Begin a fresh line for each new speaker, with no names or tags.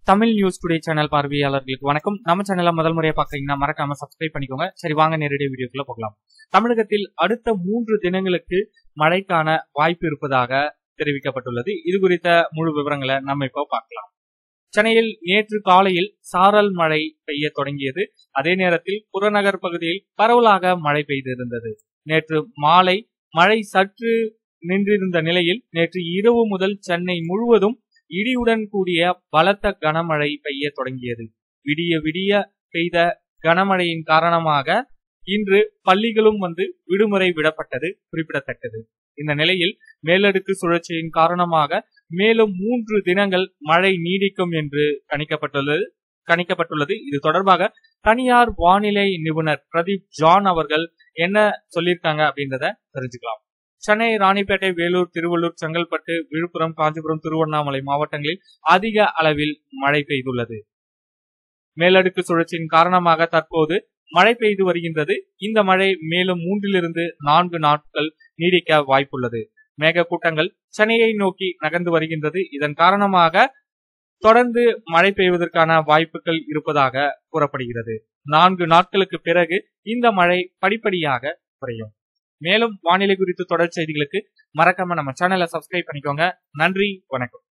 Tamil news today channel பார்வையாளர்களுக்கு வணக்கம் நம்ம சேனலை முதல் முறையா பாக்குறீங்கன்னா மறக்காம சப்ஸ்கிரைப் பண்ணிக்கோங்க சரி வாங்க நேரடி வீடியோக்குள்ள போகலாம் தமிழகத்தில் அடுத்த மூன்று தினங்களுக்கு மழைக்கான வாய்ப்பு இருப்பதாக தெரிவிக்கப்பட்டுள்ளது இது குறித்த முழு விவரங்களை நம்ம இப்போ பார்க்கலாம் சென்னையில் நேற்று காலையில் சாரல் மழை பெய்ய தொடங்கியது அதே நேரத்தில் புறநகர் பகுதியில் பரவலாக மழை பெய்திருந்தது நேற்று மாலை மழை சற்று நின்றிருந்த நிலையில் நேற்று இரவு முதல் சென்னை முழுவதும் இடியுடன் கூடிய பலத்த கனமழை பெய்ய தொடங்கியது விடிய விடிய பெய்த கனமழையின் காரணமாக இன்று பள்ளிகளும் வந்து விடுமுறை விடப்பட்டது குறிப்பிடத்தக்கது இந்த நிலையில் மேலடுக்கு சுழற்சியின் காரணமாக மேலும் மூன்று தினங்கள் மழை நீடிக்கும் என்று கணிக்கப்பட்டுள்ளது கணிக்கப்பட்டுள்ளது இது தொடர்பாக தனியார் வானிலை நிபுணர் பிரதீப் ஜான் அவர்கள் என்ன சொல்லியிருக்காங்க அப்படின்றத தெரிஞ்சுக்கலாம் சென்னை ராணிப்பேட்டை வேலூர் திருவள்ளூர் செங்கல்பட்டு விழுப்புரம் காஞ்சிபுரம் திருவண்ணாமலை மாவட்டங்களில் அதிக அளவில் மழை பெய்துள்ளது மேலடுக்கு சுழற்சியின் காரணமாக தற்போது மழை பெய்து வருகின்றது இந்த மழை மேலும் மூன்றிலிருந்து நான்கு நாட்கள் நீடிக்க வாய்ப்புள்ளது மேகக்கூட்டங்கள் சென்னையை நோக்கி நகர்ந்து வருகின்றது இதன் காரணமாக தொடர்ந்து மழை பெய்வதற்கான வாய்ப்புகள் இருப்பதாக கூறப்படுகிறது நான்கு நாட்களுக்கு பிறகு இந்த மழை படிப்படியாக குறையும் மேலும் வானிலை குறித்து தொடர் செய்திகளுக்கு மறக்காம நம்ம சேனலை சப்ஸ்கிரைப் பண்ணிக்கோங்க நன்றி வணக்கம்